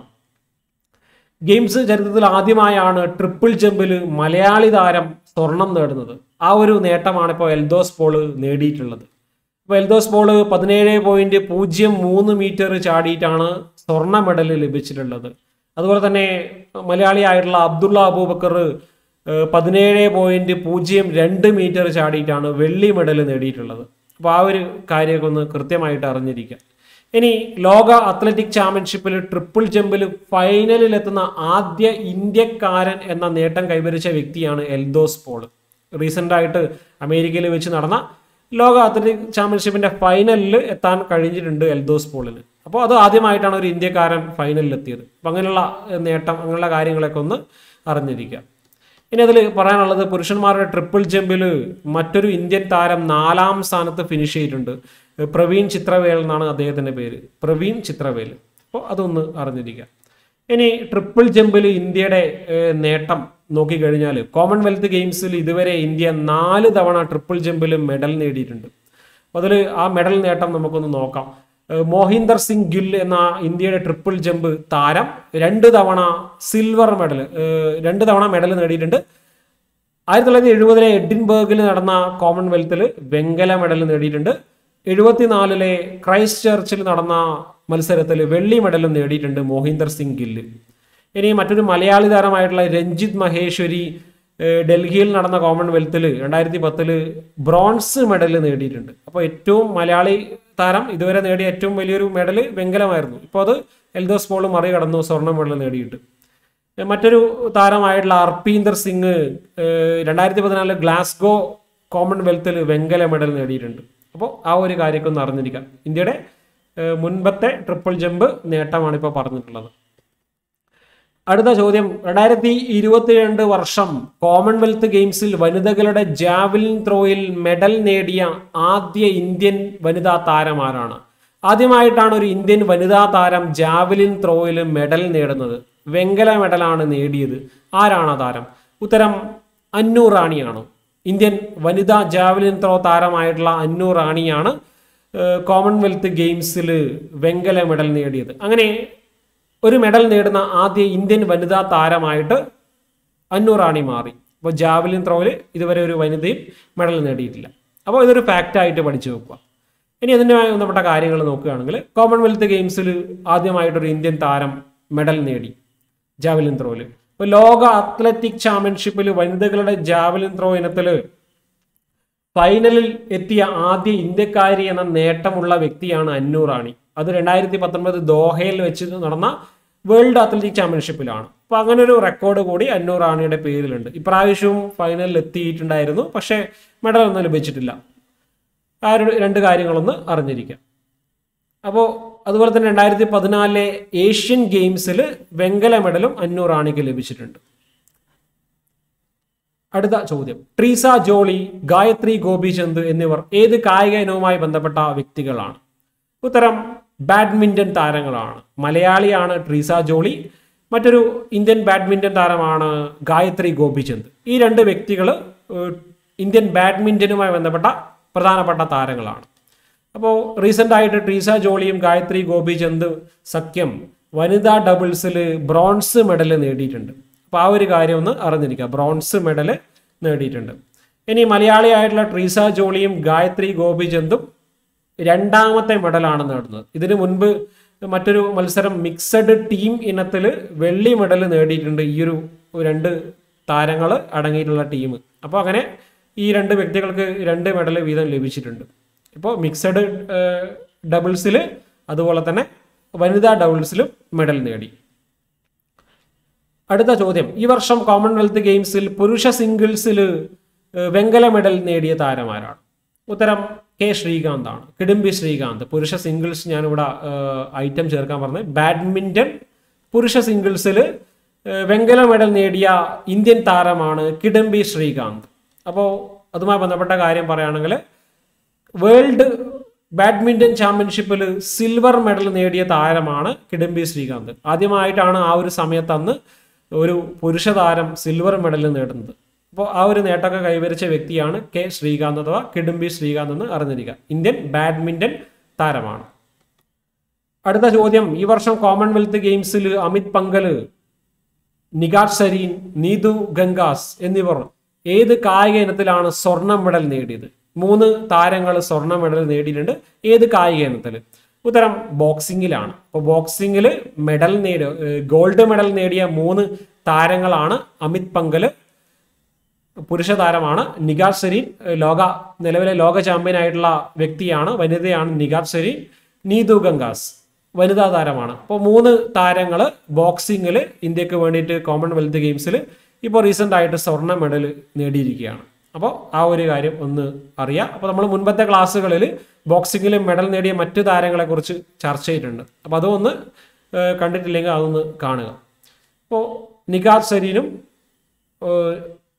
ഗെയിംസ് ചരിത്രത്തിൽ ആദ്യമായാണ് ട്രിപ്പിൾ ജമ്പിൽ മലയാളി താരം സ്വർണം നേടുന്നത് ആ ഒരു നേട്ടമാണ് ഇപ്പോൾ എൽദോസ് പോള് നേടിയിട്ടുള്ളത് ഇപ്പോൾ എൽദോസ് പോള് പതിനേഴ് പോയിന്റ് പൂജ്യം മൂന്ന് മീറ്റർ ചാടിയിട്ടാണ് സ്വർണ്ണ മെഡൽ ലഭിച്ചിട്ടുള്ളത് അതുപോലെ തന്നെ മലയാളിയായിട്ടുള്ള അബ്ദുള്ള അബൂബക്കർ ഏഹ്, പതിനേഴ് പോയിന്റ് പൂജ്യം രണ്ട് മീറ്റർ ചാടിയിട്ടാണ് വെള്ളി മെഡൽ നേടിയിട്ടുള്ളത് അപ്പോൾ ആ ഒരു കാര്യമൊക്കെ ഒന്ന് കൃത്യമായിട്ട് അറിഞ്ഞിരിക്കുക ഇനി ലോക അത്ലറ്റിക് ചാമ്പ്യൻഷിപ്പിൽ ട്രിപ്പിൾ ജമ്പിൽ ഫൈനലിൽ എത്തുന്ന ആദ്യ ഇന്ത്യക്കാരൻ എന്ന നേട്ടം കൈവരിച്ച വ്യക്തിയാണ് എൽദോസ് പോൾ റീസെൻ്റ് ആയിട്ട് അമേരിക്കയിൽ വെച്ച് നടന്ന ലോക അത്ലറ്റിക് ചാമ്പ്യൻഷിപ്പിന്റെ ഫൈനലിൽ എത്താൻ കഴിഞ്ഞിട്ടുണ്ട് എൽദോസ് പോളിന് അപ്പോൾ അത് ആദ്യമായിട്ടാണ് ഒരു ഇന്ത്യക്കാരൻ ഫൈനലിൽ എത്തിയത് അപ്പം അങ്ങനെയുള്ള ഏഹ്, നേട്ടം അങ്ങനെയുള്ള കാര്യങ്ങളൊക്കെ ഒന്ന് അറിഞ്ഞിരിക്കുക ഇനി അതിൽ പറയാനുള്ളത് പുരുഷന്മാരുടെ ട്രിപ്പിൾ ജമ്പിൽ മറ്റൊരു ഇന്ത്യൻ താരം നാലാം സ്ഥാനത്ത് ഫിനിഷ് ചെയ്തിട്ടുണ്ട് പ്രവീൺ ചിത്രവേൽ എന്നാണ് അദ്ദേഹത്തിൻ്റെ പേര് പ്രവീൺ ചിത്രവേൽ അപ്പോൾ അതൊന്ന് അറിഞ്ഞിരിക്കുക ഇനി ട്രിപ്പിൾ ജമ്പിൽ ഇന്ത്യയുടെ ഏഹ്, നേട്ടം നോക്കിക്കഴിഞ്ഞാൽ കോമൺവെൽത്ത് ഗെയിംസിൽ ഇതുവരെ ഇന്ത്യ നാല് തവണ ട്രിപ്പിൾ ജമ്പിൽ മെഡൽ നേടിയിട്ടുണ്ട് അപ്പോൾ അതിൽ ആ മെഡൽ നേട്ടം നമുക്കൊന്ന് നോക്കാം ഏഹ്, മോഹിന്ദർ സിംഗ് ഗിൽ എന്ന ഇന്ത്യയുടെ ട്രിപ്പിൾ ജമ്പ് താരം രണ്ട് തവണ സിൽവർ മെഡൽ രണ്ട് തവണ മെഡൽ നേടിയിട്ടുണ്ട് ആയിരത്തി തൊള്ളായിരത്തി എഴുപതിലെ എഡിൻബർഗിൽ നടന്ന കോമൺവെൽത്തിൽ വെങ്കല മെഡൽ നേടിയിട്ടുണ്ട് എഴുപത്തിനാലിലെ ക്രൈസ്റ്റ് ചർച്ചിൽ നടന്ന മത്സരത്തിൽ വെള്ളി മെഡലും നേടിയിട്ടുണ്ട് മോഹിന്ദർ സിംഗ് ഗില്ല് ഇനി മറ്റൊരു മലയാളി താരമായിട്ടുള്ള രഞ്ജിത്ത് മഹേശ്വരി ഏഹ്, ഡൽഹിയിൽ നടന്ന കോമൺവെൽത്തിൽ രണ്ടായിരത്തി പത്തില് ബ്രോൺസ് മെഡൽ നേടിയിട്ടുണ്ട് അപ്പോൾ ഏറ്റവും മലയാളി താരം ഇതുവരെ നേടിയ ഏറ്റവും വലിയൊരു മെഡൽ വെങ്കലമായിരുന്നു ഇപ്പോൾ അത് എൽദോസ് പോൾ മറികടന്നു സ്വർണ്ണ മെഡൽ നേടിയിട്ട് മറ്റൊരു താരമായിട്ടുള്ള അർപ്പീന്ദർ സിംഗ് രണ്ടായിരത്തി പതിനാലില് ഗ്ലാസ്ഗോ കോമൺവെൽത്തിൽ വെങ്കല മെഡൽ നേടിയിട്ടുണ്ട് അപ്പോൾ ആ ഒരു കാര്യമൊക്കെ ഒന്ന് അറിഞ്ഞിരിക്കാം ഇന്ത്യയുടെ ഏഹ്, മുൻപത്തെ ട്രിപ്പിൾ ജമ്പ് നേട്ടമാണ് ഇപ്പോൾ പറഞ്ഞിട്ടുള്ളത് അടുത്ത ചോദ്യം രണ്ടായിരത്തി ഇരുപത്തിരണ്ട് വർഷം കോമൺവെൽത്ത് ഗെയിംസിൽ വനിതകളുടെ ജാവലിൻ ത്രോയിൽ മെഡൽ നേടിയ ആദ്യ ഇന്ത്യൻ വനിതാ താരം ആരാണ് ആദ്യമായിട്ടാണ് ഒരു ഇന്ത്യൻ വനിതാ താരം ജാവലിൻ ത്രോയിൽ മെഡൽ നേടുന്നത് വെങ്കല മെഡലാണ് നേടിയത് ആരാണ് ആ താരം ഉത്തരം അന്നു റാണിയാണ് ഇന്ത്യൻ വനിതാ ജാവലിൻ ത്രോ താരമായിട്ടുള്ള അന്നു റാണിയാണ് ഏഹ്, കോമൺവെൽത്ത് ഗെയിംസിൽ വെങ്കല മെഡൽ നേടിയത് അങ്ങനെ ഒരു മെഡൽ നേടുന്ന ആദ്യ ഇന്ത്യൻ വനിതാ താരമായിട്ട് അന്നു റാണി മാറി അപ്പോൾ ജാവലിൻ ത്രോയിൽ ഇതുവരെ ഒരു വനിതയും മെഡൽ നേടിയിട്ടില്ല അപ്പോൾ ഇതൊരു ഫാക്റ്റ് ആയിട്ട് പഠിച്ചു വെക്കുക ഇനി അതിനുമായി ബന്ധപ്പെട്ട കാര്യങ്ങൾ നോക്കുകയാണെങ്കിൽ കോമൺവെൽത്ത് ഗെയിംസിൽ ആദ്യമായിട്ടൊരു ഇന്ത്യൻ താരം മെഡൽ നേടി ജാവലിൻ ത്രോയിൽ ഇപ്പോൾ ലോക അത്ലറ്റിക് ചാമ്പ്യൻഷിപ്പിൽ വനിതകളുടെ ജാവലിൻ ത്രോ ഇനത്തിൽ ഫൈനലിൽ എത്തിയ ആദ്യ ഇന്ത്യക്കാരി എന്ന നേട്ടമുള്ള വ്യക്തിയാണ് അന്നു റാണി അത് രണ്ടായിരത്തി പത്തൊൻപത് ദോഹയിൽ വെച്ച് നടന്ന വേൾഡ് അത്ലറ്റിക് ചാമ്പ്യൻഷിപ്പിലാണ് അപ്പൊ അങ്ങനെ ഒരു റെക്കോർഡ് കൂടി അന്നു റാണിയുടെ പേരിലുണ്ട് ഇപ്രാവശ്യവും ഫൈനലിൽ എത്തിയിട്ടുണ്ടായിരുന്നു പക്ഷേ മെഡൽ ഒന്നും ലഭിച്ചിട്ടില്ല ആ ഒരു രണ്ട് കാര്യങ്ങളൊന്ന് അറിഞ്ഞിരിക്കാം അപ്പോൾ അതുപോലെ തന്നെ രണ്ടായിരത്തി പതിനാലിലെ ഏഷ്യൻ ഗെയിംസിൽ വെങ്കല മെഡലും അന്നു റാണിക്ക് ലഭിച്ചിട്ടുണ്ട് അടുത്ത ചോദ്യം ട്രീസ ജോളി ഗായത്രി ഗോപിചന്ദ് എന്നിവർ ഏത് കായിക ഇനവുമായി ബന്ധപ്പെട്ട വ്യക്തികളാണ് ഉത്തരം ബാഡ്മിന്റൺ താരങ്ങളാണ് മലയാളിയാണ് ട്രീസ ജോളി മറ്റൊരു ഇന്ത്യൻ ബാഡ്മിന്റൺ താരമാണ് ഗായത്രി ഗോപിചന്ദ് ഈ രണ്ട് വ്യക്തികൾ ഇന്ത്യൻ ബാഡ്മിന്റനുമായി ബന്ധപ്പെട്ട പ്രധാനപ്പെട്ട താരങ്ങളാണ് അപ്പോൾ റീസെൻ്റ് ആയിട്ട് ട്രീസ ജോളിയും ഗായത്രി ഗോപിചന്ദ് സഖ്യം വനിതാ ഡബിൾസിൽ ബ്രോൺസ് മെഡൽ നേടിയിട്ടുണ്ട് അപ്പോൾ ആ ഒരു കാര്യം ഒന്ന് അറിഞ്ഞിരിക്കുക ബ്രോൺസ് മെഡൽ നേടിയിട്ടുണ്ട് ഇനി മലയാളിയായിട്ടുള്ള ട്രീസ ജോളിയും ഗായത്രി ഗോപിചന്ദും രണ്ടാമത്തെ മെഡലാണ് നേടുന്നത് ഇതിനു മുൻപ് മറ്റൊരു മത്സരം മിക്സഡ് ടീം ഇനത്തിൽ വെള്ളി മെഡൽ നേടിയിട്ടുണ്ട് ഈ ഒരു രണ്ട് താരങ്ങൾ അടങ്ങിയിട്ടുള്ള ടീം അപ്പോൾ അങ്ങനെ ഈ രണ്ട് വ്യക്തികൾക്ക് രണ്ട് മെഡൽ വീതം ലഭിച്ചിട്ടുണ്ട് ഇപ്പോൾ മിക്സഡ് ഡബിൾസിൽ അതുപോലെ തന്നെ വനിതാ ഡബിൾസിലും മെഡൽ നേടി അടുത്ത ചോദ്യം ഈ വർഷം കോമൺവെൽത്ത് ഗെയിംസിൽ പുരുഷ സിംഗിൾസിൽ വെങ്കല മെഡൽ നേടിയ താരമാരാണ് ഉത്തരം കെ ശ്രീകാന്ത് ആണ് കിഡംബി ശ്രീകാന്ത് പുരുഷ സിംഗിൾസ് ഞാനിവിടെ ഐറ്റം ചേർക്കാൻ പറഞ്ഞത് ബാഡ്മിന്റൺ പുരുഷ സിംഗിൾസിൽ വെങ്കല മെഡൽ നേടിയ ഇന്ത്യൻ താരമാണ് കിഡംബി ശ്രീകാന്ത് അപ്പോൾ അതുമായി ബന്ധപ്പെട്ട കാര്യം പറയുകയാണെങ്കിൽ വേൾഡ് ബാഡ്മിന്റൺ ചാമ്പ്യൻഷിപ്പിൽ സിൽവർ മെഡൽ നേടിയ താരമാണ് കിഡംബി ശ്രീകാന്ത് ആദ്യമായിട്ടാണ് ആ ഒരു സമയത്ത് അന്ന് ഒരു പുരുഷ താരം സിൽവർ മെഡൽ നേടുന്നത് അപ്പോൾ ആ ഒരു നേട്ടമൊക്കെ കൈവരിച്ച വ്യക്തിയാണ് കെ ശ്രീകാന്ത് അഥവാ കിഡംബി ശ്രീകാന്ത് എന്ന് അറിഞ്ഞിരിക്കുക ഇന്ത്യൻ ബാഡ്മിന്റൺ താരമാണ് അടുത്ത ചോദ്യം ഈ വർഷം കോമൺവെൽത്ത് ഗെയിംസിൽ അമിത് പങ്കല് നിഗാർ സരീൻ നീതു ഗംഗാസ് എന്നിവർ ഏത് കായിക ഇനത്തിലാണ് സ്വർണ്ണ മെഡൽ നേടിയത് മൂന്ന് താരങ്ങൾ സ്വർണ്ണ മെഡൽ നേടിയിട്ടുണ്ട് ഏത് കായിക ഇനത്തിൽ ഉത്തരം ബോക്സിങ്ങിലാണ് അപ്പോൾ ബോക്സിങ്ങിൽ മെഡൽ നേടിയ ഗോൾഡ് മെഡൽ നേടിയ മൂന്ന് താരങ്ങളാണ് അമിത് പങ്കല് പുരുഷ താരമാണ് നിഗാർ സരീൻ ലോക നിലവിലെ ലോക ചാമ്പ്യൻ ആയിട്ടുള്ള വ്യക്തിയാണ് വനിതയാണ് നിഗാർ സരീൻ നീതു ഗംഗാസ് വനിതാ താരമാണ് അപ്പോൾ മൂന്ന് താരങ്ങൾ ബോക്സിങ്ങിൽ ഇന്ത്യക്ക് വേണ്ടിയിട്ട് കോമൺവെൽത്ത് ഗെയിംസിൽ ഇപ്പോൾ റീസെൻ്റ് ആയിട്ട് സ്വർണ്ണ മെഡൽ നേടിയിരിക്കുകയാണ് അപ്പോൾ ആ ഒരു കാര്യം ഒന്ന് അറിയാം അപ്പോൾ നമ്മൾ മുൻപത്തെ ക്ലാസ്സുകളിൽ ബോക്സിങ്ങിൽ മെഡൽ നേടിയ മറ്റു താരങ്ങളെക്കുറിച്ച് ചർച്ച ചെയ്തിട്ടുണ്ട് അപ്പോൾ അതൊന്ന് കണ്ടിട്ടില്ലെങ്കിൽ അതൊന്ന് കാണുക അപ്പോൾ നിഗാർ സരീനും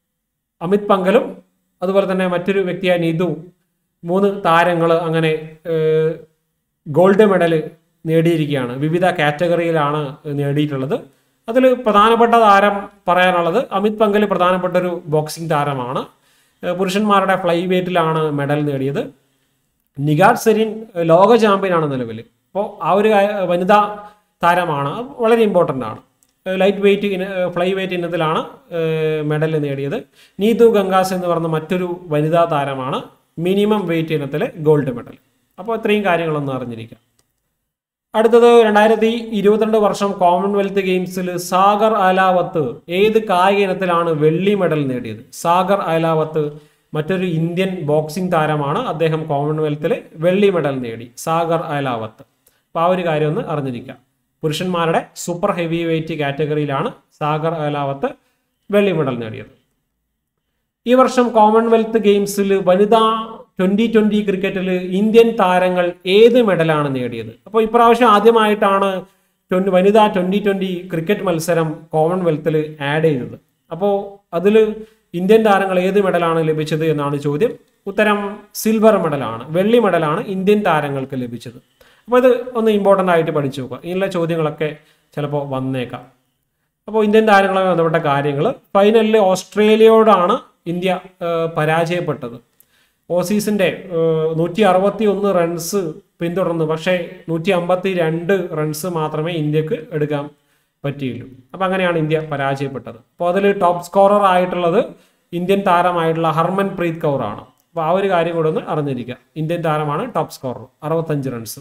അമിത് പങ്കലും അതുപോലെ തന്നെ മറ്റൊരു വ്യക്തിയായ നീതു മൂന്ന് താരങ്ങൾ അങ്ങനെ ഏഹ്, ഗോൾഡ് മെഡൽ നേടിയിരിക്കുകയാണ് വിവിധ കാറ്റഗറിയിലാണ് നേടിയിട്ടുള്ളത് അതിൽ പ്രധാനപ്പെട്ട താരം പറയാനുള്ളത് അമിത് പങ്കൽ പ്രധാനപ്പെട്ട ഒരു ബോക്സിംഗ് താരമാണ് ഏഹ്, പുരുഷന്മാരുടെ ഫ്ലൈ വെയിറ്റിലാണ് മെഡൽ നേടിയത് നിഗാഡ് സെരിൻ ലോക ചാമ്പ്യനാണ് നിലവിൽ അപ്പോൾ ആ ഒരു കാ- വനിതാ താരമാണ് അത് വളരെ ഇമ്പോർട്ടൻ്റ് ആണ് ലൈറ്റ് വെയിറ്റ് ഇന ഫ്ലൈ വെയിറ്റ് ഇനത്തിലാണ് മെഡൽ നേടിയത് നീതു ഗംഗാസ് എന്ന് പറഞ്ഞ മറ്റൊരു വനിതാ താരമാണ് മിനിമം വെയിറ്റ് ഇനത്തിൽ ഗോൾഡ് മെഡൽ അപ്പോൾ ഇത്രയും കാര്യങ്ങളൊന്ന് അറിഞ്ഞിരിക്കാം അടുത്തത് രണ്ടായിരത്തി ഇരുപത്തിരണ്ട് വർഷം കോമൺവെൽത്ത് ഗെയിംസിൽ സാഗർ അലാവത്ത് ഏത് കായിക ഇനത്തിലാണ് വെള്ളി മെഡൽ നേടിയത് സാഗർ അലാവത്ത് മറ്റൊരു ഇന്ത്യൻ ബോക്സിംഗ് താരമാണ് അദ്ദേഹം കോമൺവെൽത്തിൽ വെള്ളി മെഡൽ നേടി സാഗർ അലാവത്ത് അപ്പോൾ ആ ഒരു കാര്യം ഒന്ന് അറിഞ്ഞിരിക്കാം പുരുഷന്മാരുടെ സൂപ്പർ ഹെവി വെയിറ്റ് കാറ്റഗറിയിലാണ് സാഗർ അലാവത്ത് വെള്ളി മെഡൽ നേടിയത് ഈ വർഷം കോമൺവെൽത്ത് ഗെയിംസിൽ വനിതാ ട്വന്റി ട്വന്റി ക്രിക്കറ്റിൽ ഇന്ത്യൻ താരങ്ങൾ ഏത് മെഡലാണ് നേടിയത് അപ്പോൾ ഇപ്രാവശ്യം ആദ്യമായിട്ടാണ് ട്വന്റി വനിതാ ട്വന്റി ട്വന്റി ക്രിക്കറ്റ് മത്സരം കോമൺവെൽത്തിൽ ആഡ് ചെയ്തത് അപ്പോൾ അതിൽ ഇന്ത്യൻ താരങ്ങൾ ഏത് മെഡലാണ് ലഭിച്ചത് എന്നാണ് ചോദ്യം ഉത്തരം സിൽവർ മെഡലാണ് വെള്ളി മെഡലാണ് ഇന്ത്യൻ താരങ്ങൾക്ക് ലഭിച്ചത് അപ്പോൾ ഇത് ഒന്ന് ഇമ്പോർട്ടൻ്റ് ആയിട്ട് പഠിച്ചു നോക്കുക ഇതിനുള്ള ചോദ്യങ്ങളൊക്കെ ചിലപ്പോൾ വന്നേക്കാം അപ്പോൾ ഇന്ത്യൻ താരങ്ങളുമായി ബന്ധപ്പെട്ട കാര്യങ്ങൾ ഫൈനലിൽ ഓസ്ട്രേലിയയോടാണ് ഇന്ത്യ ഏഹ്, പരാജയപ്പെട്ടത് ഓസീസിന്റെ നൂറ്റി അറുപത്തി ഒന്ന് റൺസ് പിന്തുടർന്നു പക്ഷേ നൂറ്റി അമ്പത്തി രണ്ട് റൺസ് മാത്രമേ ഇന്ത്യക്ക് എടുക്കാൻ പറ്റിയുള്ളൂ അപ്പം അങ്ങനെയാണ് ഇന്ത്യ പരാജയപ്പെട്ടത് അപ്പോൾ അതിൽ ടോപ്പ് സ്കോറർ ആയിട്ടുള്ളത് ഇന്ത്യൻ താരമായിട്ടുള്ള ഹർമൻ പ്രീത് കൗർ ആണ് അപ്പോൾ ആ ഒരു കാര്യം കൂടെ ഒന്ന് അറിഞ്ഞിരിക്കുക ഇന്ത്യൻ താരമാണ് ടോപ്പ് സ്കോറർ അറുപത്തഞ്ച് റൺസ്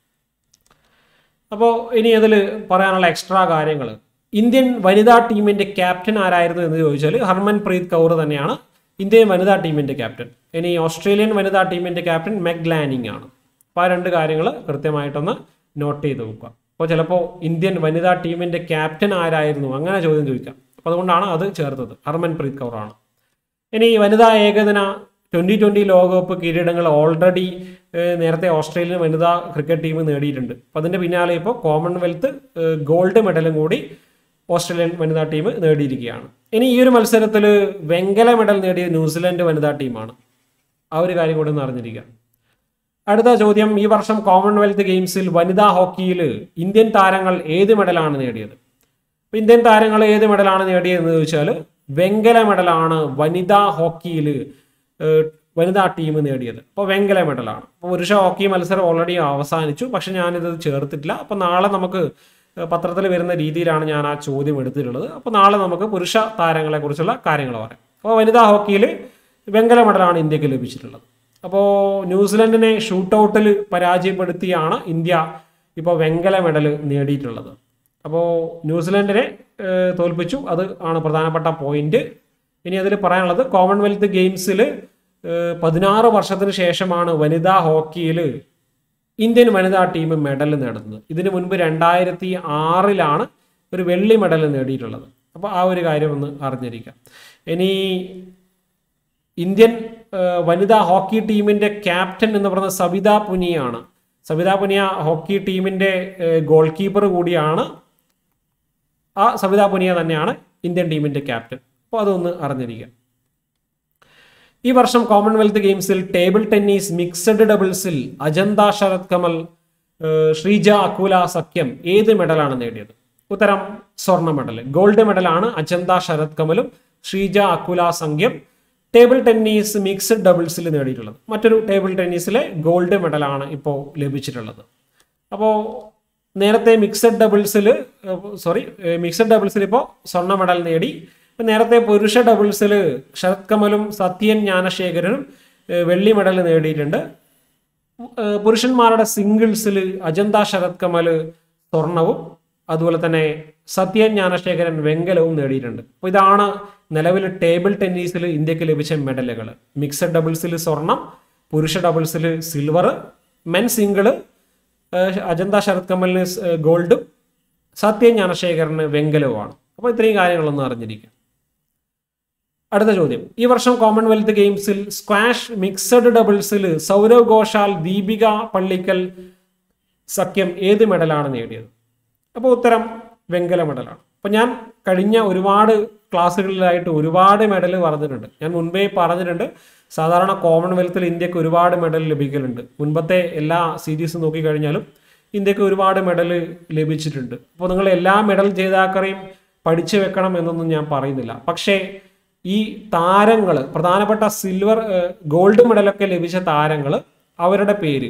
അപ്പോൾ ഇനി അതിൽ പറയാനുള്ള എക്സ്ട്രാ കാര്യങ്ങൾ ഇന്ത്യൻ വനിതാ ടീമിന്റെ ക്യാപ്റ്റൻ ആരായിരുന്നു എന്ന് ചോദിച്ചാൽ ഹർമൻ പ്രീത് കൗർ തന്നെയാണ് ഇന്ത്യൻ വനിതാ ടീമിന്റെ ക്യാപ്റ്റൻ ഇനി ഓസ്ട്രേലിയൻ വനിതാ ടീമിന്റെ ക്യാപ്റ്റൻ മെഗ് ലാനിങ് ആണ് അപ്പോൾ ആ രണ്ട് കാര്യങ്ങൾ കൃത്യമായിട്ടൊന്ന് നോട്ട് ചെയ്ത് വെക്കുക അപ്പോൾ ചിലപ്പോൾ ഇന്ത്യൻ വനിതാ ടീമിന്റെ ക്യാപ്റ്റൻ ആരായിരുന്നു അങ്ങനെ ചോദ്യം ചോദിക്കാം അപ്പോൾ അതുകൊണ്ടാണ് അത് ചേർത്തത് ഹർമൻ പ്രീത് കൗർ ആണ് ഇനി വനിതാ ഏകദിന ട്വന്റി ട്വന്റി ലോകകപ്പ് കിരീടങ്ങൾ ഓൾറെഡി നേരത്തെ ഓസ്ട്രേലിയൻ വനിതാ ക്രിക്കറ്റ് ടീം നേടിയിട്ടുണ്ട് അപ്പം അതിന്റെ പിന്നാലെ ഇപ്പോൾ കോമൺവെൽത്ത് ഏഹ്, ഗോൾഡ് മെഡലും കൂടി ഓസ്ട്രേലിയൻ വനിതാ ടീം നേടിയിരിക്കുകയാണ് ഇനി ഈ ഒരു മത്സരത്തിൽ വെങ്കല മെഡൽ നേടിയ ന്യൂസിലൻഡ് വനിതാ ടീമാണ് ആ ഒരു കാര്യം കൂടി ഒന്ന് അറിഞ്ഞിരിക്കുക അടുത്ത ചോദ്യം ഈ വർഷം കോമൺവെൽത്ത് ഗെയിംസിൽ വനിതാ ഹോക്കിയിൽ ഇന്ത്യൻ താരങ്ങൾ ഏത് മെഡലാണ് നേടിയത് അപ്പൊ ഇന്ത്യൻ താരങ്ങൾ ഏത് മെഡലാണ് നേടിയതെന്ന് ചോദിച്ചാൽ വെങ്കല മെഡലാണ് വനിതാ ഹോക്കിയിൽ വനിതാ ടീം നേടിയത് അപ്പോൾ വെങ്കല മെഡലാണ് അപ്പോൾ പുരുഷ ഹോക്കി മത്സരം ഓൾറെഡി അവസാനിച്ചു പക്ഷെ ഞാനിത് ചേർത്തിട്ടില്ല അപ്പോൾ നാളെ നമുക്ക് പത്രത്തിൽ വരുന്ന രീതിയിലാണ് ഞാൻ ആ ചോദ്യം എടുത്തിട്ടുള്ളത് അപ്പോൾ നാളെ നമുക്ക് പുരുഷ താരങ്ങളെ കുറിച്ചുള്ള കാര്യങ്ങൾ പറയാം അപ്പോൾ വനിതാ ഹോക്കിയിൽ വെങ്കല മെഡലാണ് ഇന്ത്യക്ക് ലഭിച്ചിട്ടുള്ളത് അപ്പോൾ ന്യൂസിലൻഡിനെ ഷൂട്ടൗട്ടിൽ പരാജയപ്പെടുത്തിയാണ് ഇന്ത്യ ഇപ്പോൾ വെങ്കല മെഡൽ നേടിയിട്ടുള്ളത് അപ്പോൾ ന്യൂസിലൻഡിനെ ഏഹ്, തോൽപ്പിച്ചു അത് ആണ് പ്രധാനപ്പെട്ട പോയിന്റ് ഇനി അതിൽ പറയാനുള്ളത് കോമൺവെൽത്ത് ഗെയിംസിൽ പതിനാറ് വർഷത്തിന് ശേഷമാണ് വനിതാ ഹോക്കിയിൽ ഇന്ത്യൻ വനിതാ ടീം മെഡൽ നേടുന്നത് ഇതിനു മുൻപ് രണ്ടായിരത്തി ആറിലാണ് ഒരു വെള്ളി മെഡൽ നേടിയിട്ടുള്ളത് അപ്പോൾ ആ ഒരു കാര്യം ഒന്ന് അറിഞ്ഞിരിക്കാം ഇനി ഇന്ത്യൻ ഏഹ്, വനിതാ ഹോക്കി ടീമിന്റെ ക്യാപ്റ്റൻ എന്ന് പറയുന്നത് സവിത പുനിയാണ് സവിത പുനിയ ഹോക്കി ടീമിന്റെ ഏഹ്, ഗോൾ കീപ്പർ കൂടിയാണ് ആ സവിത പുനിയ തന്നെയാണ് ഇന്ത്യൻ ടീമിന്റെ ക്യാപ്റ്റൻ അപ്പോൾ അതൊന്ന് അറിഞ്ഞിരിക്കുക ഈ വർഷം കോമൺവെൽത്ത് ഗെയിംസിൽ ടേബിൾ ടെന്നീസ് മിക്സഡ് ഡബിൾസിൽ അജന്ത ശരത് കമൽ ഏഹ്, ശ്രീജ അക്കുല സഖ്യം ഏത് മെഡലാണ് നേടിയത് ഉത്തരം സ്വർണ്ണ മെഡൽ ഗോൾഡ് മെഡലാണ് അജന്ത ശരത് കമലും ശ്രീജ അക്കുല സംഖ്യം ടേബിൾ ടെന്നീസ് മിക്സഡ് ഡബിൾസിൽ നേടിയിട്ടുള്ളത് മറ്റൊരു ടേബിൾ ടെന്നീസിലെ ഗോൾഡ് മെഡലാണ് ഇപ്പോൾ ലഭിച്ചിട്ടുള്ളത് അപ്പോൾ നേരത്തെ മിക്സഡ് ഡബിൾസിൽ സോറി മിക്സഡ് ഡബിൾസിൽ ഇപ്പോൾ സ്വർണ്ണ മെഡൽ നേടി ഇപ്പൊ നേരത്തെ പുരുഷ ഡബിൾസിൽ ശരത് കമലും സത്യൻ ജ്ഞാനശേഖരനും ഏഹ്, വെള്ളി മെഡൽ നേടിയിട്ടുണ്ട് ഏഹ്, പുരുഷന്മാരുടെ സിംഗിൾസിൽ അജന്ത ശരത് കമൽ സ്വർണവും അതുപോലെ തന്നെ സത്യൻ ജ്ഞാനശേഖരൻ വെങ്കലവും നേടിയിട്ടുണ്ട് അപ്പോൾ ഇതാണ് നിലവിൽ ടേബിൾ ടെന്നീസിൽ ഇന്ത്യക്ക് ലഭിച്ച മെഡലുകൾ മിക്സഡ് ഡബിൾസിൽ സ്വർണം പുരുഷ ഡബിൾസിൽ സിൽവർ മെൻ സിംഗിള് ഏഹ് അജന്ത ശരത് കമലിന് സ്- ഏഹ് ഗോൾഡും സത്യ ജ്ഞാനശേഖരന് വെങ്കലവുമാണ് അപ്പോൾ ഇത്രയും കാര്യങ്ങളൊന്നും അറിഞ്ഞിരിക്കുക അടുത്ത ചോദ്യം ഈ വർഷം കോമൺവെൽത്ത് ഗെയിംസിൽ സ്ക്വാഷ് മിക്സഡ് ഡബിൾസിൽ സൗരവ് ഘോഷാൽ ദീപിക പള്ളിക്കൽ സഖ്യം ഏത് മെഡലാണ് നേടിയത് അപ്പോൾ ഉത്തരം വെങ്കല മെഡലാണ് അപ്പോൾ ഞാൻ കഴിഞ്ഞ ഒരുപാട് ക്ലാസ്സുകളിലായിട്ട് ഒരുപാട് മെഡൽ പറഞ്ഞിട്ടുണ്ട് ഞാൻ മുൻപേ പറഞ്ഞിട്ടുണ്ട് സാധാരണ കോമൺവെൽത്തിൽ ഇന്ത്യക്ക് ഒരുപാട് മെഡൽ ലഭിക്കലുണ്ട് മുൻപത്തെ എല്ലാ സീരീസ് നോക്കിക്കഴിഞ്ഞാലും ഇന്ത്യക്ക് ഒരുപാട് മെഡൽ ലഭിച്ചിട്ടുണ്ട് അപ്പോൾ നിങ്ങൾ എല്ലാ മെഡൽ ജേതാക്കളെയും പഠിച്ചു വെക്കണം എന്നൊന്നും ഞാൻ പറയുന്നില്ല പക്ഷേ ഈ താരങ്ങൾ പ്രധാനപ്പെട്ട സിൽവർ ഗോൾഡ് മെഡലൊക്കെ ലഭിച്ച താരങ്ങൾ അവരുടെ പേര്